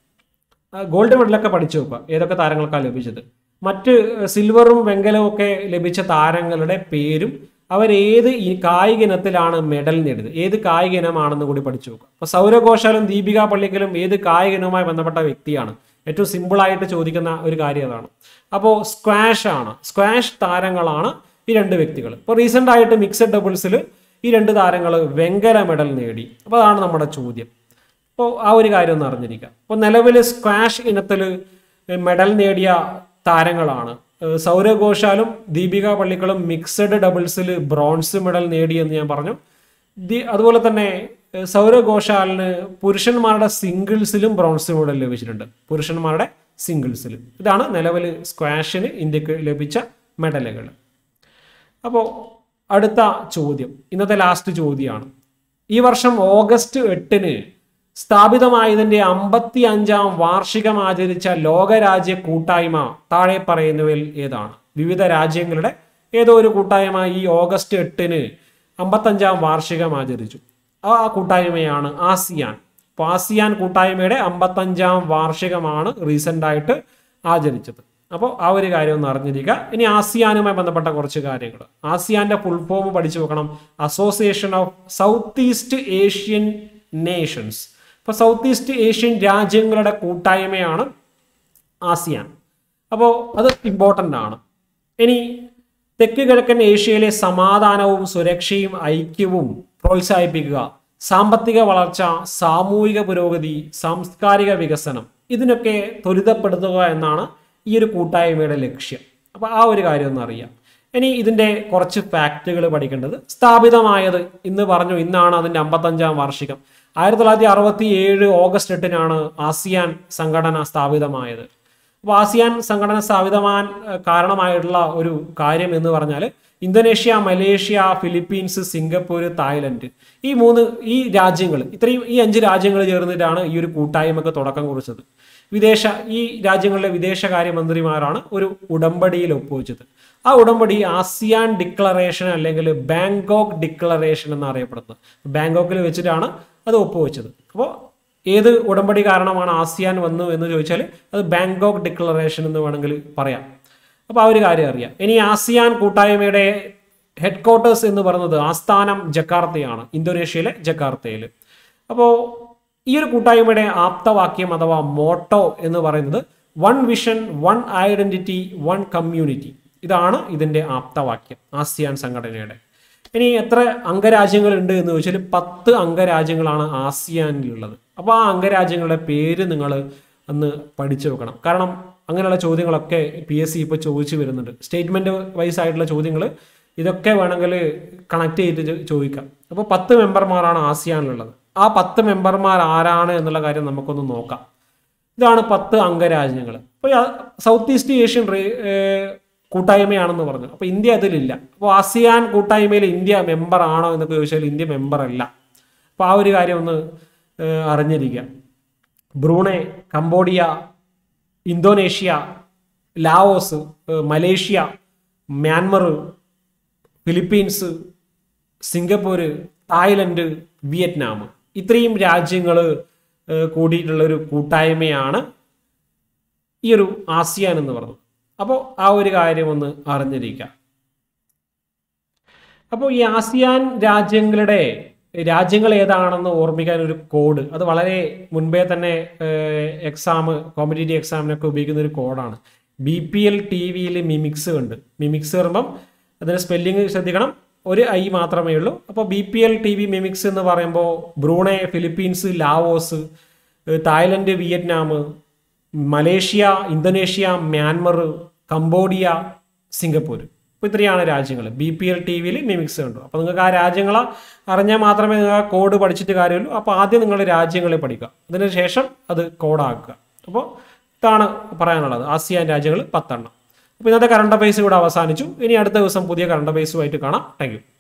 ആ, ഗോൾഡ് മെഡലൊക്കെ പഠിച്ചു വെക്കുക ഏതൊക്കെ താരങ്ങൾക്കാണ് ലഭിച്ചത് മറ്റ് സിൽവറും വെങ്കലവും ഒക്കെ ലഭിച്ച താരങ്ങളുടെ പേരും അവരേത് ഈ കായിക ഇനത്തിലാണ് മെഡൽ നേടിയത് ഏത് കായിക ഇനമാണെന്ന് കൂടി പഠിച്ചു നോക്കുക അപ്പൊ സൗരവ് ഘോഷാലും ദീപിക പള്ളിക്കലും ഏത് കായിക ഇനവുമായി ബന്ധപ്പെട്ട വ്യക്തിയാണ് ഏറ്റവും സിമ്പിൾ ആയിട്ട് ചോദിക്കുന്ന ഒരു കാര്യം അതാണ് അപ്പോൾ സ്ക്വാഷ് ആണ് സ്ക്വാഷ് താരങ്ങളാണ് ഈ രണ്ട് വ്യക്തികൾ ഇപ്പോൾ റീസെന്റ് ആയിട്ട് മിക്സഡ് ഡബിൾസിൽ ഈ രണ്ട് താരങ്ങൾ വെങ്കല മെഡൽ നേടി അപ്പോൾ അതാണ് നമ്മുടെ ചോദ്യം അപ്പോൾ ആ ഒരു കാര്യം ഒന്ന് അറിഞ്ഞിരിക്കുക അപ്പോൾ നിലവിൽ സ്ക്വാഷ് ഇനത്തിൽ മെഡൽ നേടിയ താരങ്ങളാണ് ഏഹ് സൗരവ് ഘോഷാലും ദീപിക പള്ളിക്കലും മിക്സഡ് ഡബിൾസിൽ ബ്രോൺസ് മെഡൽ നേടിയെന്ന് ഞാൻ പറഞ്ഞു ദി അതുപോലെ തന്നെ ഏഹ് സൗരവ് ഘോഷാലിന് പുരുഷന്മാരുടെ സിംഗിൾസിലും ബ്രോൺസ് മെഡൽ ലഭിച്ചിട്ടുണ്ട് പുരുഷന്മാരുടെ സിംഗിൾസിൽ ഇതാണ് നിലവിൽ സ്ക്വാഷിന് ഇന്ത്യക്ക് ലഭിച്ച മെഡലുകൾ അപ്പോൾ അടുത്ത ചോദ്യം ഇന്നത്തെ ലാസ്റ്റ് ചോദ്യമാണ് ഈ വർഷം ഓഗസ്റ്റ് എട്ടിന് സ്ഥാപിതമായതിന്റെ അമ്പത്തി അഞ്ചാം വാർഷികം ആചരിച്ച ലോകരാജ്യ കൂട്ടായ്മ താഴെ പറയുന്നവയിൽ ഏതാണ് വിവിധ രാജ്യങ്ങളുടെ ഏതോ ഒരു കൂട്ടായ്മ ഈ ഓഗസ്റ്റ് എട്ടിന് അമ്പത്തഞ്ചാം വാർഷികം ആചരിച്ചു ആ കൂട്ടായ്മയാണ് ആസിയാൻ അപ്പോൾ ആസിയാൻ കൂട്ടായ്മയുടെ അമ്പത്തഞ്ചാം വാർഷികമാണ് റീസെന്റ് ആയിട്ട് ആചരിച്ചത് അപ്പോൾ ആ ഒരു കാര്യം ഒന്ന് അറിഞ്ഞിരിക്കുക ഇനി ആസിയാനുമായി ബന്ധപ്പെട്ട കുറച്ച് കാര്യങ്ങൾ ആസിയാന്റെ ഫുൾ ഫോം പഠിച്ചു നോക്കണം association of south east Asian nations അപ്പോൾ സൗത്ത് ഈസ്റ്റ് ഏഷ്യൻ രാജ്യങ്ങളുടെ കൂട്ടായ്മയാണ് ആസിയാൻ അപ്പോൾ അത് ഇമ്പോർട്ടൻ്റ് ആണ് ഇനി തെക്ക് കിഴക്കൻ ഏഷ്യയിലെ സമാധാനവും സുരക്ഷയും ഐക്യവും പ്രോത്സാഹിപ്പിക്കുക സാമ്പത്തിക വളർച്ച സാമൂഹിക പുരോഗതി സാംസ്കാരിക വികസനം ഇതിനൊക്കെ ത്വരിതപ്പെടുത്തുക എന്നാണ് ഈ ഒരു കൂട്ടായ്മയുടെ ലക്ഷ്യം അപ്പോൾ ആ ഒരു കാര്യം ഒന്ന് അറിയാം ഇനി ഇതിൻ്റെ കുറച്ച് ഫാക്റ്റുകൾ പഠിക്കേണ്ടത് സ്ഥാപിതമായത് ഇന്ന് പറഞ്ഞു ഇന്നാണ് അതിൻ്റെ അമ്പത്തഞ്ചാം വാർഷികം ആയിരത്തി തൊള്ളായിരത്തി അറുപത്തി ഏഴ് ഓഗസ്റ്റ് എട്ടിനാണ് ആസിയാൻ സംഘടന സ്ഥാപിതമായത് അപ്പോൾ ആസിയാൻ സംഘടന സ്ഥാപിതമാൻ ഏഹ്, കാരണമായിട്ടുള്ള ഒരു കാര്യം എന്ന് പറഞ്ഞാൽ Indonesia Malaysia Philippines Singapore Thailand ഈ മൂന്ന് ഈ രാജ്യങ്ങൾ ഇത്രയും ഈ അഞ്ച് രാജ്യങ്ങൾ ചേർന്നിട്ടാണ് ഈ ഒരു കൂട്ടായ്മക്ക് തുടക്കം കുറിച്ചത് വിദേശ ഈ രാജ്യങ്ങളിലെ വിദേശകാര്യമന്ത്രിമാരാണ് ഒരു ഉടമ്പടിയിൽ ഒപ്പുവെച്ചത് ആ ഉടമ്പടി ആസിയാൻ ഡിക്ലറേഷൻ അല്ലെങ്കിൽ ബാങ്കോക്ക് ഡിക്ലറേഷൻ എന്നറിയപ്പെടുന്നത് ബാങ്കോക്കിൽ വെച്ചിട്ടാണ് അത് ഒപ്പുവെച്ചത് അപ്പോൾ ഏത് ഉടമ്പടി കാരണമാണ് ആസിയാൻ വന്നു എന്ന് ചോദിച്ചാൽ അത് ബാങ്കോക്ക് ഡിക്ലറേഷൻ എന്ന് വേണമെങ്കിൽ പറയാം അപ്പോൾ ആ ഒരു കാര്യം അറിയാം ഇനി ആസിയാൻ കൂട്ടായ്മയുടെ ഹെഡ് ക്വാർട്ടേഴ്സ് എന്ന് പറയുന്നത് ആസ്ഥാനം ജക്കാർത്തയാണ് ഇന്തോനേഷ്യയിലെ ജക്കാർത്തയിൽ അപ്പോൾ ഈ ഒരു കൂട്ടായ്മയുടെ ആപ്തവാക്യം അഥവാ മോട്ടോ എന്ന് പറയുന്നത് one vision one identity one community ഇതാണ് ഇതിന്റെ ആപ്തവാക്യം ആസിയാൻ സംഘടനയുടെ ഇനി എത്ര അംഗരാജ്യങ്ങളുണ്ട് എന്ന് ചോദിച്ചാൽ പത്ത് അംഗരാജ്യങ്ങളാണ് ആസിയാനിലുള്ളത് അപ്പോൾ ആ അംഗരാജ്യങ്ങളുടെ പേര് നിങ്ങൾ ഒന്ന് പഠിച്ചു വെക്കണം കാരണം അങ്ങനെയുള്ള ചോദ്യങ്ങളൊക്കെ പി എസ് സി ഇപ്പോൾ ചോദിച്ചു വരുന്നുണ്ട് സ്റ്റേറ്റ്മെന്റ് വൈസ് ആയിട്ടുള്ള ചോദ്യങ്ങൾ ഇതൊക്കെ വേണമെങ്കിൽ കണക്ട് ചെയ്തിട്ട് ചോ- ചോദിക്കാം അപ്പോൾ പത്ത് മെമ്പർമാരാണ് ആസിയാനിലുള്ളത് ആ പത്ത് മെമ്പർമാർ ആരാണ് എന്നുള്ള കാര്യം നമുക്കൊന്ന് നോക്കാം ഇതാണ് പത്ത് അംഗരാജ്യങ്ങൾ അപ്പോൾ സൗത്ത് ഈസ്റ്റ് ഏഷ്യൻ റേ- ഏർ കൂട്ടായ്മയാണെന്ന് പറഞ്ഞു അപ്പോൾ ഇന്ത്യ അതിലില്ല അപ്പോൾ ആസിയാൻ കൂട്ടായ്മയിൽ ഇന്ത്യ മെമ്പർ ആണോ എന്നൊക്കെ ചോദിച്ചാൽ ഇന്ത്യ മെമ്പർ അല്ല അപ്പോൾ ആ ഒരു കാര്യം ഒന്ന് ഏർ അറിഞ്ഞിരിക്കുക ബ്രൂണെ കംബോഡിയ ഇന്തോനേഷ്യ ലാവോസ് ഏർ Malaysia Myanmar Philippines Singapore Thailand Vietnam ഇത്രയും രാജ്യങ്ങൾ കൂടിയിട്ടുള്ള ഒരു കൂട്ടായ്മയാണ് ഈ ഒരു ആസിയാൻ എന്ന് പറയുന്നത് അപ്പോൾ ആ ഒരു കാര്യം ഒന്ന് അറിഞ്ഞിരിക്കുക അപ്പോൾ ഈ ആസിയാൻ രാജ്യങ്ങളുടെ രാജ്യങ്ങൾ ഏതാണെന്ന് ഓർമ്മിക്കാൻ ഒരു കോഡ് അത് വളരെ മുൻപേ തന്നെ എക്സാം കോമ്പറ്റേറ്റീവ് എക്സാമിനൊക്കെ ഉപയോഗിക്കുന്ന ഒരു കോഡാണ് ബി പി എൽ ടി വിയിൽ മിമിക്സ് ഉണ്ട് മിമിക്സ് പറയുമ്പം അതിന് സ്പെല്ലിംഗ് ശ്രദ്ധിക്കണം ഒരു ഐ മാത്രമേ ഉള്ളൂ അപ്പോൾ B P L T V mimics എന്ന് പറയുമ്പോൾ ബ്രൂണെ ഫിലിപ്പീൻസ് ലാവോസ് ഏഹ് Thailand Vietnam Malaysia Indonesia Myanmar Cambodia Singapore അപ്പോൾ ഇത്രയാണ് രാജ്യങ്ങൾ ബി പി എൽ ടി വിയിൽ മിമിക്സ് ഉണ്ട് അപ്പോൾ നിങ്ങൾക്ക് ആ രാജ്യങ്ങളെ അറിഞ്ഞാൽ മാത്രമേ നിങ്ങൾ ആ കോഡ് പഠിച്ചിട്ട് കാര്യമുള്ളൂ അപ്പോൾ ആദ്യം നിങ്ങൾ രാജ്യങ്ങളെ പഠിക്കുക അതിന് ശേഷം അത് കോഡാക്കുക അപ്പോൾ ഇതാണ് പറയാനുള്ളത് ആസിയാൻ രാജ്യങ്ങൾ പത്തെണ്ണം അപ്പോൾ ഇന്നത്തെ കറണ്ട് അഫയേഴ്സ് ഇവിടെ അവസാനിച്ചു ഇനി അടുത്ത ദിവസം പുതിയ കറണ്ട് അഫയേഴ്സുമായിട്ട് കാണാം താങ്ക്